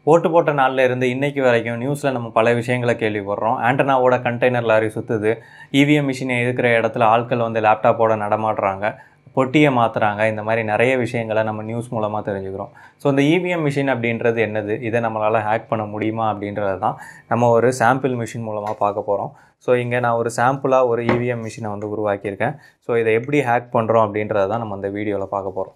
ஓட்டு போட்ட நாள்ல இருந்து இன்னைக்கு வரைக்கும் நியூஸில் நம்ம பல விஷயங்களை கேள்விப்படுறோம் ஆண்டனாவோட கண்டெய்னர் லாரி சுற்றுது இவிஎம் மிஷினை இருக்கிற இடத்துல ஆட்கள் வந்து லேப்டாப்போட நடமாடுறாங்க பொட்டியை மாற்றுறாங்க இந்த மாதிரி நிறைய விஷயங்களை நம்ம நியூஸ் மூலமாக தெரிஞ்சுக்கிறோம் ஸோ இந்த இவிஎம் மிஷின் அப்படின்றது என்னது இதை நம்மளால் ஹேக் பண்ண முடியுமா அப்படின்றது தான் நம்ம ஒரு சாம்பிள் மிஷின் மூலமாக பார்க்க போகிறோம் ஸோ இங்கே நான் ஒரு சாம்பிளாக ஒரு இவிஎம் மிஷினை வந்து உருவாக்கியிருக்கேன் ஸோ இதை எப்படி ஹேக் பண்ணுறோம் அப்படின்றத தான் நம்ம இந்த வீடியோவில் பார்க்க போகிறோம்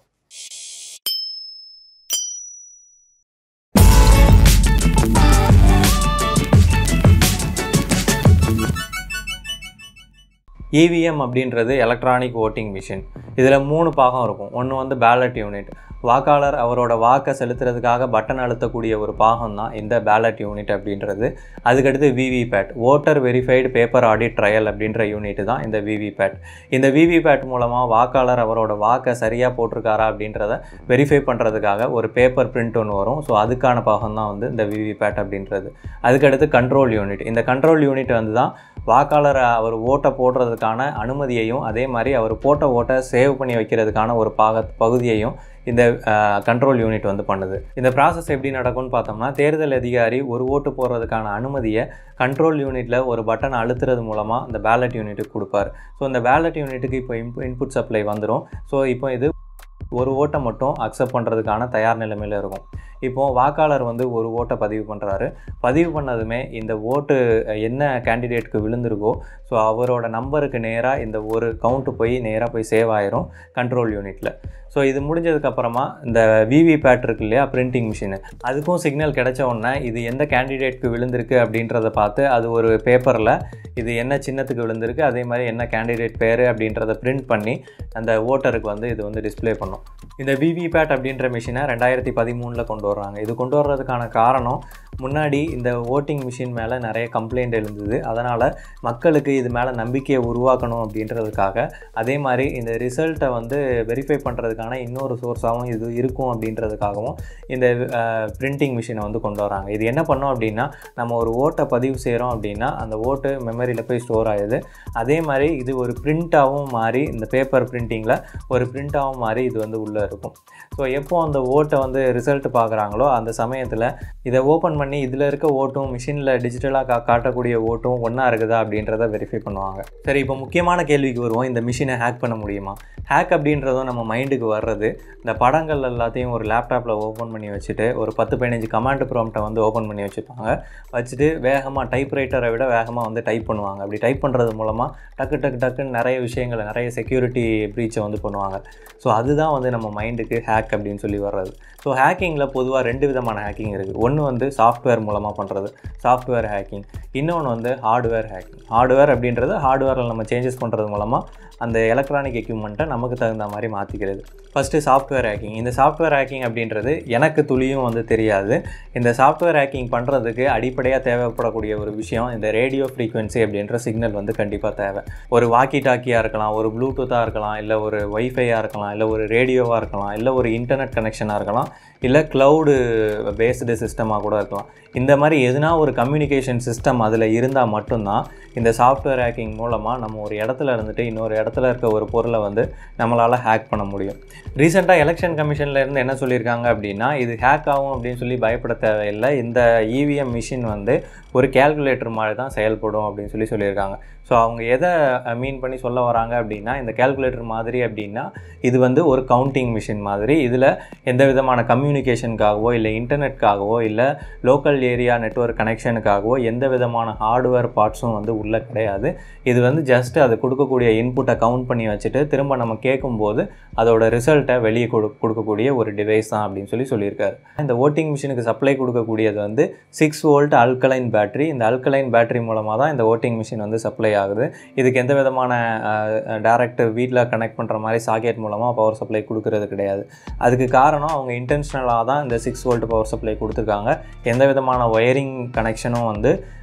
இவிஎம் அப்படின்றது எலக்ட்ரானிக் ஓட்டிங் மிஷின் இதில் மூணு பாகம் இருக்கும் ஒன்று வந்து பேலட் யூனிட் வாக்காளர் அவரோட வாக்கை செலுத்துறதுக்காக பட்டன் அழுத்தக்கூடிய ஒரு பாகம் தான் இந்த பேலட் யூனிட் அப்படின்றது அதுக்கடுத்து VVPAT voter verified paper audit trail அப்படின்ற யூனிட் தான் இந்த விவிபேட் இந்த விவிபேட் மூலமாக வாக்காளர் அவரோட வாக்கை சரியாக போட்டிருக்காரா அப்படின்றத வெரிஃபை பண்ணுறதுக்காக ஒரு பேப்பர் பிரிண்ட் ஒன்று வரும் ஸோ அதுக்கான பாகம் தான் வந்து இந்த விவிபேட் அப்படின்றது அதுக்கடுத்து கண்ட்ரோல் யூனிட் இந்த கண்ட்ரோல் யூனிட் வந்து தான் வாக்காளர் அவர் ஓட்டை போடுறதுக்கான அனுமதியையும் அதே மாதிரி அவர் போட்ட ஓட்டை சேவ் பண்ணி வைக்கிறதுக்கான ஒரு பாக பகுதியையும் இந்த கண்ட்ரோல் யூனிட் வந்து பண்ணுது இந்த ப்ராசஸ் எப்படி நடக்கும்னு பார்த்தோம்னா தேர்தல் அதிகாரி ஒரு ஓட்டு போடுறதுக்கான அனுமதியை கண்ட்ரோல் யூனிட்டில் ஒரு பட்டன் அழுத்துறது மூலமாக இந்த பேலட் யூனிட்டுக்கு கொடுப்பார் ஸோ இந்த பேலட் யூனிட்டுக்கு இப்போ இன்பு இன்புட் சப்ளை வந்துடும் ஸோ இப்போ இது ஒரு ஓட்டை மட்டும் அக்செப்ட் பண்ணுறதுக்கான தயார் நிலைமையில் இருக்கும் இப்போது வாக்காளர் வந்து ஒரு ஓட்டை பதிவு பண்ணுறாரு பதிவு பண்ணதுமே இந்த ஓட்டு என்ன கேண்டிடேட்டுக்கு விழுந்திருக்கோ ஸோ அவரோட நம்பருக்கு நேராக இந்த ஒரு கவுண்ட்டு போய் நேராக போய் சேவ் ஆயிரும் கண்ட்ரோல் யூனிட்டில் ஸோ இது முடிஞ்சதுக்கப்புறமா இந்த விவி பேட் இருக்கு இல்லையா பிரிண்டிங் மிஷினு அதுக்கும் சிக்னல் கிடைச்ச உடனே இது எந்த கேண்டிடேட்க்கு விழுந்திருக்கு அப்படின்றத பார்த்து அது ஒரு பேப்பரில் இது என்ன சின்னத்துக்கு விழுந்திருக்கு அதே மாதிரி என்ன கேண்டிடேட் பேர் அப்படின்றத பிரிண்ட் பண்ணி அந்த ஓட்டருக்கு வந்து இது வந்து டிஸ்பிளே பண்ணும் இந்த விவிபேட் அப்படின்ற மிஷினை ரெண்டாயிரத்தி பதிமூணில் கொண்டு வர்றாங்க இது கொண்டு வர்றதுக்கான காரணம் முன்னாடி இந்த ஓட்டிங் மிஷின் மேலே நிறைய கம்ப்ளைண்ட் எழுந்தது அதனால் மக்களுக்கு இது மேலே நம்பிக்கையை உருவாக்கணும் அப்படின்றதுக்காக அதே மாதிரி இந்த ரிசல்ட்டை வந்து வெரிஃபை பண்ணுறதுக்கான இன்னொரு சோர்ஸாகவும் இது இருக்கும் அப்படின்றதுக்காகவும் இந்த பிரிண்டிங் மிஷினை வந்து கொண்டு வராங்க இது என்ன பண்ணோம் அப்படின்னா நம்ம ஒரு ஓட்டை பதிவு செய்கிறோம் அப்படின்னா அந்த ஓட்டு மெமரியில் போய் ஸ்டோர் ஆகுது அதே மாதிரி இது ஒரு பிரிண்ட்டாகவும் மாறி இந்த பேப்பர் பிரிண்டிங்கில் ஒரு பிரிண்ட்டாகவும் மாறி இது வந்து உள்ளே இருக்கும் ஸோ எப்போ அந்த ஓட்டை வந்து ரிசல்ட் பார்க்குறாங்களோ அந்த சமயத்தில் இதை ஓப்பன் பண்ணி இதில் இருக்க ஓட்டும் மிஷினில் டிஜிட்டலாக கா காட்டக்கூடிய ஓட்டும் ஒன்றா இருக்குதா அப்படின்றத வெரிஃபை பண்ணுவாங்க சரி இப்போ முக்கியமான கேள்விக்கு வருவோம் இந்த மிஷினை ஹேக் பண்ண முடியுமா ஹேக் அப்படின்றதும் நம்ம மைண்டுக்கு வர்றது இந்த படங்கள் எல்லாத்தையும் ஒரு லேப்டாப்பில் ஓப்பன் பண்ணி வச்சுட்டு ஒரு பத்து பதினஞ்சு கமாண்ட் ப்ராம்ப்டை வந்து ஓப்பன் பண்ணி வச்சுப்பாங்க வச்சுட்டு வேகமாக டைப் ரைட்டரை விட வேகமாக வந்து டைப் பண்ணுவாங்க அப்படி டைப் பண்ணுறது மூலமாக டக்கு டக்கு டக்குன்னு நிறைய விஷயங்களை நிறைய செக்யூரிட்டி ப்ரீச்சை வந்து பண்ணுவாங்க ஸோ அதுதான் வந்து நம்ம மைண்டுக்கு ஹேக் அப்படின்னு சொல்லி வர்றது ஸோ ஹேக்கிங்கில் பொதுவாக ரெண்டு விதமான ஹேக்கிங் இருக்குது ஒன்று வந்து சாஃப்ட்வேர் மூலமாக பண்ணுறது சாஃப்ட்வேர் ஹேக்கிங் இன்னொன்று வந்து ஹார்ட்வேர் ஹேக்கிங் ஹார்ட்வேர் அப்படின்றது ஹார்ட்வேரில் நம்ம சேஞ்சஸ் பண்ணுறது மூலமாக அந்த எலக்ட்ரானிக் எக்யூப்மெண்ட்டை நமக்கு தகுந்த மாதிரி மாற்றிக்கிறது ஃபஸ்ட்டு சாஃப்ட்வேர் ஹேக்கிங் இந்த சாஃப்ட்வேர் ஹேக்கிங் அப்படின்றது எனக்கு துளியும் வந்து தெரியாது இந்த சாஃப்ட்வேர் ஹேக்கிங் பண்ணுறதுக்கு அடிப்படையாக தேவைப்படக்கூடிய ஒரு விஷயம் இந்த ரேடியோ ஃப்ரீக்வன்சி அப்படின்ற சிக்னல் வந்து கண்டிப்பாக தேவை ஒரு வாக்கி டாக்கியாக இருக்கலாம் ஒரு ப்ளூடூத்தாக இருக்கலாம் இல்லை ஒரு ஒய்ஃபையாக இருக்கலாம் இல்லை ஒரு ரேடியோவாக இருக்கலாம் இல்லை ஒரு இன்டர்நெட் கனெக்ஷனாக இருக்கலாம் இல்லை க்ளவுடு பேஸ்டு சிஸ்டமாக கூட இருக்கலாம் இந்த மாதிரி எதுனா ஒரு கம்யூனிகேஷன் சிஸ்டம் அதில் இருந்தால் மட்டும்தான் இந்த சாஃப்ட்வேர் ஹேக்கிங் மூலமாக நம்ம ஒரு இடத்துல இருந்துட்டு இன்னொரு இடத்துல இருக்க ஒரு பொருளை வந்து நம்மளால் ஹேக் பண்ண முடியும் ரீசெண்டாக எலெக்ஷன் கமிஷனில் இருந்து என்ன சொல்லியிருக்காங்க அப்படின்னா இது ஹேக் ஆகும் அப்படின்னு சொல்லி பயப்பட தேவையில்லை இந்த இவிஎம் மிஷின் வந்து ஒரு கேல்குலேட்டர் மாதிரி தான் செயல்படும் அப்படின்னு சொல்லி சொல்லியிருக்காங்க ஸோ அவங்க எதை மீன் பண்ணி சொல்ல வராங்க அப்படின்னா இந்த கேல்குலேட்டர் மாதிரி அப்படின்னா இது வந்து ஒரு கவுண்டிங் மிஷின் மாதிரி இதில் எந்த விதமான கம்யூனிகேஷனுக்காகவோ இல்லை இன்டர்நெட்காகவோ இல்லை லோக்கல் ஏரியா நெட்ஒர்க் கனெக்ஷனுக்காகவோ எந்த விதமான ஹார்ட்வேர் பார்ட்ஸும் வந்து உள்ளே கிடையாது இது வந்து ஜஸ்ட் அது கொடுக்கக்கூடிய இன்புட்டை கவுண்ட் பண்ணி வச்சுட்டு திரும்ப நம்ம கேட்கும்போது அதோட ரிசல்ட்டை வெளியே கொடு கொடுக்கக்கூடிய ஒரு டிவைஸ் தான் அப்படின்னு சொல்லி சொல்லியிருக்காரு இந்த ஓட்டிங் மிஷினுக்கு சப்ளை கொடுக்கக்கூடியது வந்து சிக்ஸ் வோல்ட் அல்கலைன் பேட்டரி இந்த அல்கலைன் பேட்டரி மூலமாக தான் இந்த ஓட்டிங் மிஷின் வந்து சப்ளை ஆகுது இதுக்கு எந்த விதமான டேரக்ட் வீட்டில் கனெக்ட் பண்ணுற மாதிரி சாக்கெட் மூலமாக பவர் சப்ளை கொடுக்கறது கிடையாது அதுக்கு காரணம் அவங்க இன்டென்ஷனலாக தான் இந்த சிக்ஸ் வோல்ட் பவர் சப்ளை கொடுத்துருக்காங்க எந்த விதமான ஒயரிங் கனெக்ஷனும் வந்து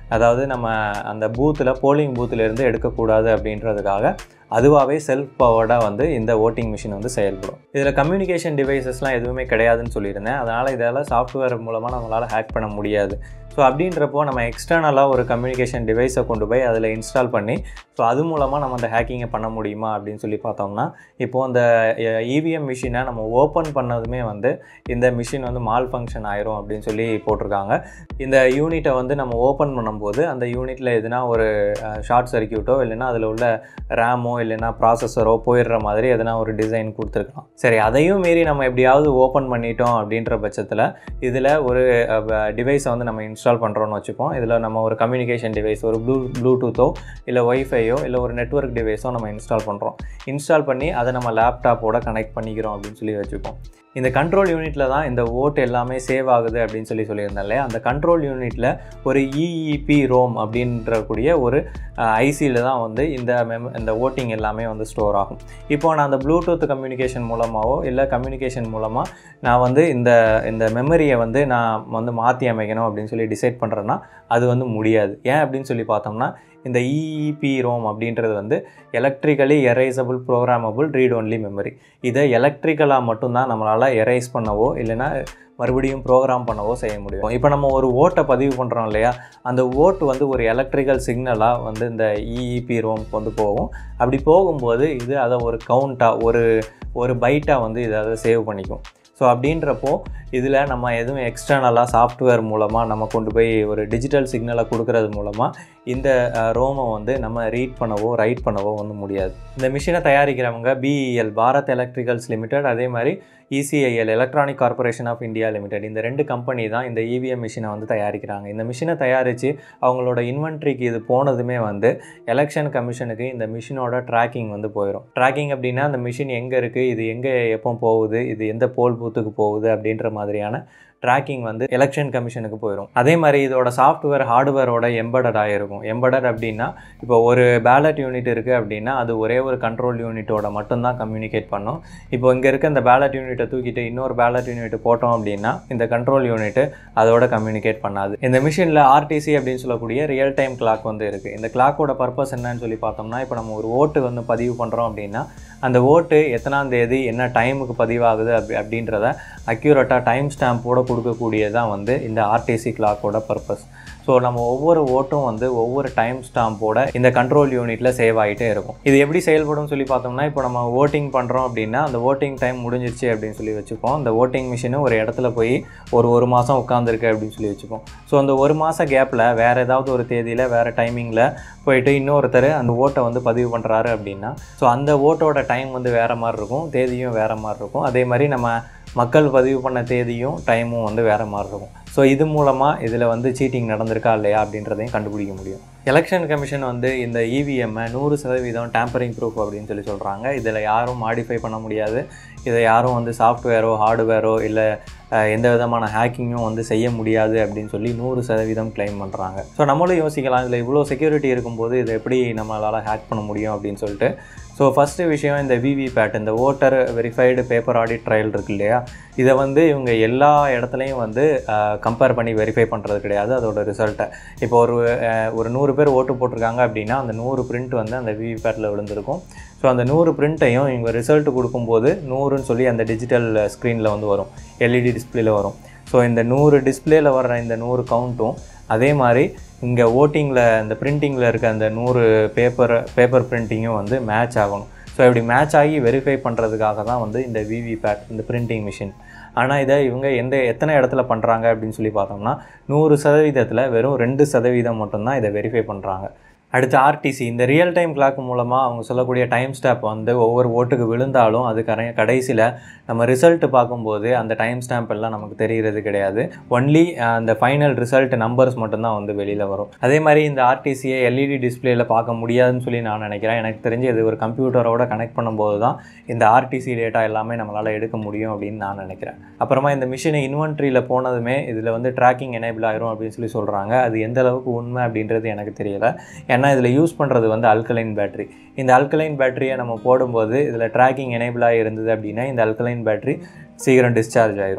அதாவது நம்ம அந்த பூத்தில் போலிங் பூத்துலேருந்து எடுக்கக்கூடாது அப்படின்றதுக்காக அதுவாகவே செல்ஃப் பவர்டாக வந்து இந்த ஓட்டிங் மிஷின் வந்து செயல்படும் இதில் கம்யூனிகேஷன் டிவைசஸ்லாம் எதுவுமே கிடையாதுன்னு சொல்லியிருந்தேன் அதனால் இதெல்லாம் சாஃப்ட்வேர் மூலமாக நம்மளால் ஹேக் பண்ண முடியாது ஸோ அப்படின்றப்போ நம்ம எக்ஸ்டர்னலாக ஒரு கம்யூனிகேஷன் டிவைஸை கொண்டு போய் அதில் இன்ஸ்டால் பண்ணி ஸோ அது மூலமாக நம்ம அந்த ஹேக்கிங்கை பண்ண முடியுமா அப்படின்னு சொல்லி பார்த்தோம்னா இப்போது அந்த இவிஎம் மிஷினை நம்ம ஓப்பன் பண்ணதுமே வந்து இந்த மிஷின் வந்து மால் ஃபங்க்ஷன் ஆயிரும் அப்படின்னு சொல்லி போட்டிருக்காங்க இந்த யூனிட்டை வந்து நம்ம ஓப்பன் பண்ணும்போது அந்த யூனிட்டில் எதுனா ஒரு ஷார்ட் சர்க்கியூட்டோ இல்லைன்னா அதில் உள்ள ரேமோ இல்லைன்னா ப்ராசஸரோ போயிடுற மாதிரி எதனா ஒரு டிசைன் கொடுத்துருக்கலாம் சரி அதையும் மீறி நம்ம எப்படியாவது ஓப்பன் பண்ணிட்டோம் அப்படின்ற பட்சத்தில் இதில் ஒரு டிவைஸை வந்து நம்ம இன்ஸ்டால் பண்ணுறோன்னு வச்சுப்போம் இதில் நம்ம ஒரு கம்யூனிகேஷன் டிவைஸ் ஒரு ப்ளூ ப்ளூடூத்தோ இல்லை ஒய்ஃபையோ இல்லை ஒரு நெட்ஒர்க் டிவைஸோ நம்ம இன்ஸ்டால் பண்ணுறோம் இன்ஸ்டால் பண்ணி அதை நம்ம லேப்டாப்போட கனெக்ட் பண்ணிக்கிறோம் அப்படின்னு சொல்லி வச்சுப்போம் இந்த கண்ட்ரோல் யூனிட்டில் தான் இந்த ஓட் எல்லாமே சேவ் ஆகுது அப்படின்னு சொல்லி சொல்லியிருந்தேன் இல்லையா அந்த கண்ட்ரோல் யூனிட்டில் ஒரு இஇபி ரோம் அப்படின்றக்கூடிய ஒரு ஐசியில் தான் வந்து இந்த மெம் இந்த ஓட்டிங் எல்லாமே வந்து ஸ்டோர் ஆகும் இப்போ நான் அந்த ப்ளூடூத் கம்யூனிகேஷன் மூலமாகவோ இல்லை கம்யூனிகேஷன் மூலமாக நான் வந்து இந்த இந்த மெமரியை வந்து நான் வந்து மாற்றி அமைக்கணும் அப்படின்னு சொல்லி டிசைட் பண்ணுறேன்னா அது வந்து முடியாது ஏன் அப்படின்னு சொல்லி பார்த்தோம்னா இந்த இஇபி ரோம் அப்படின்றது வந்து electrically erasable programmable read only memory இதை எலக்ட்ரிக்கலாக மட்டும்தான் நம்மளால் எரேஸ் பண்ணவோ இல்லைன்னா மறுபடியும் ப்ரோக்ராம் பண்ணவோ செய்ய முடியும் இப்போ நம்ம ஒரு ஓட்டை பதிவு பண்ணுறோம் இல்லையா அந்த ஓட்டு வந்து ஒரு எலக்ட்ரிக்கல் சிக்னலாக வந்து இந்த இஇபி ரோம்க்கு வந்து போகும் அப்படி போகும்போது இது அதை ஒரு கவுண்ட்டாக ஒரு ஒரு பைட்டாக வந்து இதை அதை சேவ் பண்ணிக்கும் ஸோ அப்படின்றப்போ இதில் நம்ம எதுவும் எக்ஸ்டர்னலாக சாஃப்ட்வேர் மூலமாக நம்ம கொண்டு போய் ஒரு டிஜிட்டல் சிக்னலை கொடுக்கறது மூலமாக இந்த ரோமை வந்து நம்ம ரீட் பண்ணவோ ரைட் பண்ணவோ வந்து முடியாது இந்த மிஷினை தயாரிக்கிறவங்க பிஇஎல் பாரத் எலக்ட்ரிகல்ஸ் லிமிடெட் அதே மாதிரி ECIL electronic corporation of India limited இந்த ரெண்டு கம்பெனி தான் இந்த இவிஎம் மிஷினை வந்து தயாரிக்கிறாங்க இந்த மிஷினை தயாரித்து அவங்களோட இன்வென்ட்ரிக்கு இது போனதுமே வந்து எலெக்ஷன் கமிஷனுக்கு இந்த மிஷினோட ட்ராக்கிங் வந்து போயிடும் ட்ராக்கிங் அப்படின்னா அந்த மிஷின் எங்கே இருக்குது இது எங்கே எப்போ போகுது இது எந்த போல் பூத்துக்கு போகுது அப்படின்ற மாதிரியான ட்ராக்கிங் வந்து எலெக்ஷன் கமிஷனுக்கு போயிடும் அதே மாதிரி இதோட சாஃப்ட்வேர் ஹார்ட்வேரோட எம்படட் ஆகிருக்கும் எம்படட் அப்படின்னா இப்போ ஒரு பேலட் யூனிட் இருக்குது அப்படின்னா அது ஒரே ஒரு கண்ட்ரோல் யூனிட்டோட மட்டும்தான் கம்யூனிகேட் பண்ணும் இப்போ இங்கே இருக்க இந்த பேலட் யூனிட்டை தூக்கிட்டு இன்னொரு பேலட் யூனிட் போட்டோம் அப்படின்னா இந்த கண்ட்ரோல் யூனிட்டு அதோட கம்யூனிகேட் பண்ணாது இந்த மிஷினில் ஆர்டிசி அப்படின்னு சொல்லக்கூடிய ரியல் டைம் கிளாக் வந்து இருக்குது இந்த கிளாக்கோட பர்பஸ் என்னன்னு சொல்லி பார்த்தோம்னா இப்போ நம்ம ஒரு ஓட்டு வந்து பதிவு பண்ணுறோம் அப்படின்னா அந்த ஓட்டு எத்தனாம் தேதி என்ன டைமுக்கு பதிவாகுது அப்படி அப்படின்றத அக்யூரேட்டாக டைம் ஸ்டாம்போட கொடுக்கக்கூடியதான் வந்து இந்த ஆர்டிசி கிளாக்கோட பர்பஸ் ஸோ நம்ம ஒவ்வொரு ஓட்டும் வந்து ஒவ்வொரு டைம் ஸ்டாம்போட இந்த கண்ட்ரோல் யூனிட்டில் சேவ் ஆகிட்டே இருக்கும் இது எப்படி செயல்படும் சொல்லி பார்த்தோம்னா இப்போ நம்ம ஓட்டிங் பண்ணுறோம் அப்படின்னா அந்த ஓட்டிங் டைம் முடிஞ்சிருச்சு அப்படின்னு சொல்லி வச்சுப்போம் அந்த ஓட்டிங் மிஷினு ஒரு இடத்துல போய் ஒரு ஒரு மாதம் உட்காந்துருக்கு அப்படின்னு சொல்லி வச்சுப்போம் ஸோ அந்த ஒரு மாத கேப்பில் வேறு ஏதாவது ஒரு தேதியில் வேறு டைமிங்கில் போயிட்டு இன்னொருத்தர் அந்த ஓட்டை வந்து பதிவு பண்ணுறாரு அப்படின்னா ஸோ அந்த ஓட்டோட டைம் வந்து வேறு மாதிரி இருக்கும் தேதியும் வேறு மாதிரி இருக்கும் அதே மாதிரி நம்ம மக்கள் பதிவு பண்ண தேதியும் டைமும் வந்து வேறு மாதிரி இருக்கும் ஸோ இது மூலமாக இதில் வந்து சீட்டிங் நடந்திருக்கா இல்லையா அப்படின்றதையும் கண்டுபிடிக்க முடியும் எலெக்ஷன் கமிஷன் வந்து இந்த இவிஎம்மை நூறு சதவீதம் டேம்பரிங் ப்ரூஃப் அப்படின்னு சொல்லி சொல்கிறாங்க இதில் யாரும் மாடிஃபை பண்ண முடியாது இதை யாரும் வந்து சாஃப்ட்வேரோ ஹார்ட்வேரோ இல்லை எந்த விதமான ஹேக்கிங்கும் வந்து செய்ய முடியாது அப்படின்னு சொல்லி நூறு சதவீதம் கிளைம் பண்ணுறாங்க ஸோ நம்மளும் யோசிக்கலாம் இதில் இவ்வளோ செக்யூரிட்டி இருக்கும்போது இதை எப்படி நம்மளால் ஹேக் பண்ண முடியும் அப்படின்னு சொல்லிட்டு ஸோ ஃபஸ்ட்டு விஷயம் இந்த விவிபேட் இந்த voter verified paper audit trail இருக்கு இல்லையா இதை வந்து இவங்க எல்லா இடத்துலையும் வந்து கம்பேர் பண்ணி வெரிஃபை பண்ணுறது கிடையாது அதோட ரிசல்ட்டை இப்போ ஒரு ஒரு நூறு பேர் ஓட்டு போட்டிருக்காங்க அப்படின்னா அந்த நூறு பிரிண்ட் வந்து அந்த விவிபேட்டில் விழுந்திருக்கும் ஸோ அந்த நூறு பிரிண்ட்டையும் இவங்க ரிசல்ட் கொடுக்கும்போது நூறுன்னு சொல்லி அந்த டிஜிட்டல் ஸ்க்ரீனில் வந்து வரும் எல்இடி டிஸ்பிளேல வரும் ஸோ இந்த நூறு டிஸ்பிளேல வர்ற இந்த நூறு கவுண்ட்டும் அதே மாதிரி இங்கே ஓட்டிங்கில் இந்த பிரிண்டிங்கில் இருக்க அந்த நூறு பேப்பர் பேப்பர் பிரிண்டிங்கும் வந்து மேட்ச் ஆகணும் ஸோ இப்படி மேட்ச் ஆகி வெரிஃபை பண்ணுறதுக்காக தான் வந்து இந்த விவிபேட் இந்த பிரிண்டிங் மிஷின் ஆனால் இதை இவங்க எந்த எத்தனை இடத்துல பண்ணுறாங்க அப்படின்னு சொல்லி பார்த்தோம்னா நூறு சதவீதத்தில் வெறும் ரெண்டு சதவீதம் மட்டும்தான் இதை வெரிஃபை பண்ணுறாங்க அடுத்து ஆர்டிசி இந்த ரியல் டைம் கிளாக் மூலமாக அவங்க சொல்லக்கூடிய டைம் ஸ்டாப் வந்து ஒவ்வொரு ஓட்டுக்கு விழுந்தாலும் அது கரை கடைசியில் நம்ம ரிசல்ட் பார்க்கும்போது அந்த டைம் ஸ்டாம்ப் எல்லாம் நமக்கு தெரிகிறது கிடையாது ஒன்லி அந்த ஃபைனல் ரிசல்ட் நம்பர்ஸ் மட்டும்தான் வந்து வெளியில் வரும் அதே மாதிரி இந்த ஆர்டிசியை எல்இடி டிஸ்பிளேல பார்க்க முடியாதுன்னு சொல்லி நான் நினைக்கிறேன் எனக்கு தெரிஞ்சு இது ஒரு கம்ப்யூட்டரோட கனெக்ட் பண்ணும்போது தான் இந்த ஆர்டிசி டேட்டா எல்லாமே நம்மளால் எடுக்க முடியும் அப்படின்னு நான் நினைக்கிறேன் அப்புறமா இந்த மிஷினை இன்வென்ட்ரியில் போனதுமே இதில் வந்து ட்ராக்கிங் எனேபிள் ஆயிரும் அப்படின்னு சொல்லி சொல்கிறாங்க அது எந்த அளவுக்கு உண்மை அப்படின்றது எனக்கு தெரியல ஏன்னா இதில் யூஸ் பண்ணுறது வந்து அல்கலைன் பேட்டரி இந்த அல்கலைன் பேட்டரியை நம்ம போடும்போது இதில் ட்ராக்கிங் எனேபிளாக இருந்தது அப்படின்னா இந்த அல்கலைன் பேட்டரி சீக்கிரம் டிஸ்சார்ஜ் ஆயிரும்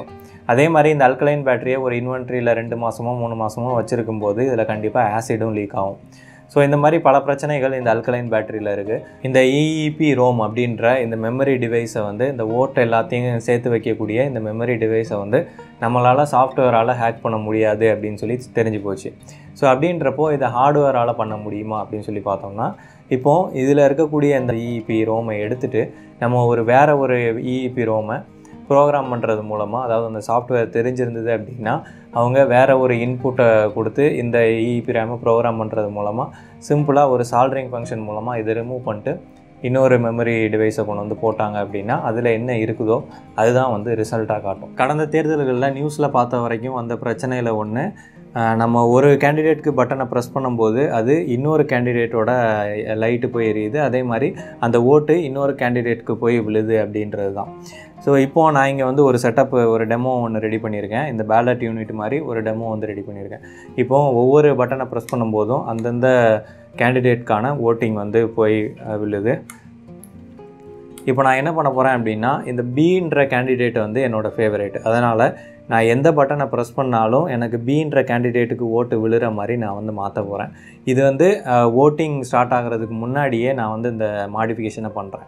அதே மாதிரி இந்த அல்கலைன் பேட்டரியை ஒரு இன்வென்ட்ரியில் ரெண்டு மாதமோ மூணு மாதமோ வச்சுருக்கும் போது இதில் கண்டிப்பாக ஆசிடும் லீக் ஆகும் ஸோ இந்த மாதிரி பல பிரச்சனைகள் இந்த அல்கலைன் பேட்டரியில் இருக்குது இந்த இஇபி ரோம் அப்படின்ற இந்த மெமரி டிவைஸை வந்து இந்த ஓட்டை எல்லாத்தையும் சேர்த்து வைக்கக்கூடிய இந்த மெமரி டிவைஸை வந்து நம்மளால் சாஃப்ட்வேரால் ஹேக் பண்ண முடியாது அப்படின்னு சொல்லி தெரிஞ்சு போச்சு ஸோ அப்படின்றப்போ இதை ஹார்ட்வேரால் பண்ண முடியுமா அப்படின்னு சொல்லி பார்த்தோம்னா இப்போது இதில் இருக்கக்கூடிய இந்த இஇபி ரோமை எடுத்துகிட்டு நம்ம ஒரு வேறு ஒரு இஇபி ரோமை ப்ரோக்ராம் பண்ணுறது மூலமாக அதாவது அந்த சாஃப்ட்வேர் தெரிஞ்சிருந்தது அப்படின்னா அவங்க வேறு ஒரு இன்புட்டை கொடுத்து இந்த இஇபி ரேமை ப்ரோக்ராம் பண்ணுறது மூலமாக சிம்பிளாக ஒரு சால்ட்ரிங் ஃபங்க்ஷன் மூலமாக இதை ரிமூவ் பண்ணிட்டு இன்னொரு மெமரி டிவைஸை கொண்டு வந்து போட்டாங்க அப்படின்னா அதில் என்ன இருக்குதோ அதுதான் வந்து ரிசல்ட்டாக காட்டும் கடந்த தேர்தல்களில் நியூஸில் பார்த்த வரைக்கும் அந்த பிரச்சனையில் ஒன்று நம்ம ஒரு கேண்டிடேட்க்கு பட்டனை ப்ரெஸ் பண்ணும்போது அது இன்னொரு கேண்டிடேட்டோட லைட்டு போய் எரியுது அதே மாதிரி அந்த ஓட்டு இன்னொரு கேண்டிடேட்க்கு போய் விழுது அப்படின்றது தான் ஸோ இப்போது நான் இங்கே வந்து ஒரு செட்டப் ஒரு டெமோ ஒன்று ரெடி பண்ணியிருக்கேன் இந்த பேலட் யூனிட் மாதிரி ஒரு டெமோ வந்து ரெடி பண்ணியிருக்கேன் இப்போது ஒவ்வொரு பட்டனை ப்ரெஸ் பண்ணும்போதும் அந்தந்த கேண்டிடேட்கான ஓட்டிங் வந்து போய் விழுது இப்போ நான் என்ன பண்ண போகிறேன் அப்படின்னா இந்த பீன்ற கேண்டிடேட் வந்து என்னோடய ஃபேவரேட் அதனால் நான் எந்த பட்டனை ப்ரெஸ் பண்ணாலும் எனக்கு பீன்ற கேண்டிடேட்டுக்கு ஓட்டு விழுற மாதிரி நான் வந்து மாற்ற போகிறேன் இது வந்து ஓட்டிங் ஸ்டார்ட் ஆகிறதுக்கு முன்னாடியே நான் வந்து இந்த மாடிஃபிகேஷனை பண்ணுறேன்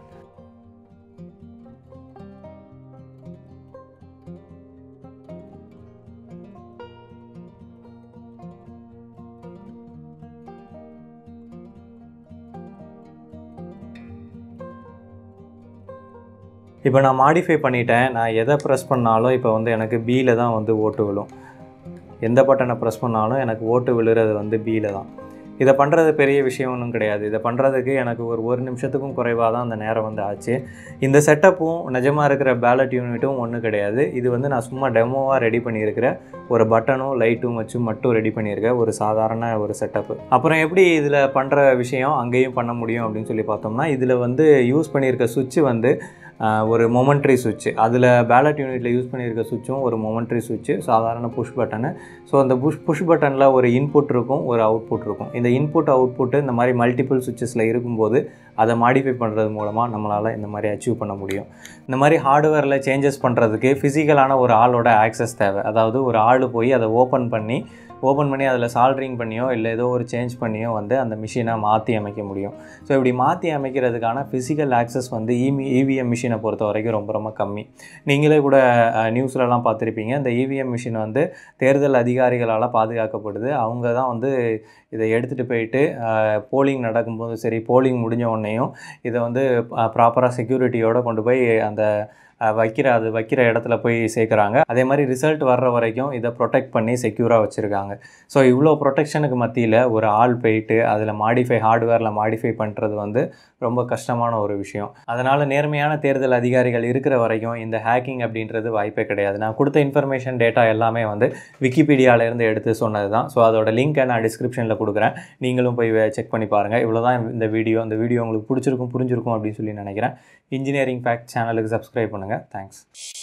இப்போ நான் மாடிஃபை பண்ணிட்டேன் நான் எதை ப்ரெஸ் பண்ணாலும் இப்போ வந்து எனக்கு பியில் தான் வந்து ஓட்டு விழும் எந்த பட்டனை ப்ரெஸ் பண்ணாலும் எனக்கு ஓட்டு விழுறது வந்து பியில் தான் இதை பண்ணுறது பெரிய விஷயம் ஒன்றும் கிடையாது இதை பண்ணுறதுக்கு எனக்கு ஒரு ஒரு நிமிஷத்துக்கும் குறைவாக தான் அந்த நேரம் வந்து ஆச்சு இந்த செட்டப்பும் நிஜமாக இருக்கிற பேலட் யூனிட்டும் ஒன்றும் கிடையாது இது வந்து நான் சும்மா டெமோவாக ரெடி பண்ணியிருக்கிற ஒரு பட்டனும் லைட்டும் வச்சு மட்டும் ரெடி பண்ணியிருக்கேன் ஒரு சாதாரண ஒரு செட்டப்பு அப்புறம் எப்படி இதில் பண்ணுற விஷயம் அங்கேயும் பண்ண முடியும் அப்படின்னு சொல்லி பார்த்தோம்னா இதில் வந்து யூஸ் பண்ணியிருக்க சுவிட்சு வந்து ஒரு மொமெண்ட்ரி சுவிட்சு அதில் பேலட் யூனிட்டில் யூஸ் பண்ணியிருக்க சுவிட்சும் ஒரு மொமெண்ட்ரி சுவிட்சு சாதாரண புஷ் பட்டனு ஸோ அந்த புஷ் புஷ் பட்டனில் ஒரு இன்புட் இருக்கும் ஒரு அவுட்புட் இருக்கும் இந்த இன்புட் அவுட்புட்டு இந்த மாதிரி மல்டிபிள் சுவிட்சஸில் இருக்கும்போது அதை மாடிஃபை பண்ணுறது மூலமாக நம்மளால் இந்த மாதிரி அச்சீவ் பண்ண முடியும் இந்த மாதிரி ஹார்ட்வேரில் சேஞ்சஸ் பண்ணுறதுக்கு ஃபிசிக்கலான ஒரு ஆளோட ஆக்சஸ் தேவை அதாவது ஒரு ஆள் போய் அதை ஓப்பன் பண்ணி ஓப்பன் பண்ணி அதில் சால்ட்ரிங் பண்ணியோ இல்லை ஏதோ ஒரு சேஞ்ச் பண்ணியோ வந்து அந்த மிஷினை மாற்றி அமைக்க முடியும் ஸோ இப்படி மாற்றி அமைக்கிறதுக்கான ஃபிசிக்கல் ஆக்சஸ் வந்து இமி இவிஎம் மிஷினை பொறுத்த வரைக்கும் ரொம்ப ரொம்ப கம்மி நீங்களே கூட நியூஸ்லலாம் பார்த்துருப்பீங்க இந்த இவிஎம் மிஷின் வந்து தேர்தல் அதிகாரிகளால் பாதுகாக்கப்படுது அவங்க தான் வந்து இதை எடுத்துகிட்டு போயிட்டு போலிங் நடக்கும்போது சரி போலிங் முடிஞ்ச உடனேயும் இதை வந்து ப்ராப்பராக செக்யூரிட்டியோடு கொண்டு போய் அந்த வைக்கிற அது வைக்கிற இடத்துல போய் சேர்க்குறாங்க அதே மாதிரி ரிசல்ட் வர்ற வரைக்கும் இதை ப்ரொடெக்ட் பண்ணி செக்யூராக வச்சுருக்காங்க ஸோ இவ்வளோ ப்ரொடெக்ஷனுக்கு மத்தியில் ஒரு ஆள் போயிட்டு அதில் மாடிஃபை ஹார்ட்வேரில் மாடிஃபை பண்ணுறது வந்து ரொம்ப கஷ்டமான ஒரு விஷயம் அதனால் நேர்மையான தேர்தல் அதிகாரிகள் இருக்கிற வரைக்கும் இந்த ஹேக்கிங் அப்படின்றது வாய்ப்பே கிடையாது நான் கொடுத்த இன்ஃபர்மேஷன் டேட்டா எல்லாமே வந்து விக்கிபீடியாவிலேருந்து எடுத்து சொன்னது தான் ஸோ அதோட லிங்க்கை நான் டிஸ்கிரிப்ஷனில் கொடுக்குறேன் நீங்களும் போய் செக் பண்ணி பாருங்கள் இவ்வளோ தான் இந்த வீடியோ இந்த வீடியோ உங்களுக்கு பிடிச்சிருக்கும் புரிஞ்சிருக்கும் அப்படின்னு சொல்லி நினைக்கிறேன் இன்ஜினியரிங் ஃபேக்ட் சேனலுக்கு சப்ஸ்கிரைப் பண்ணுங்கள் தேங்க்ஸ்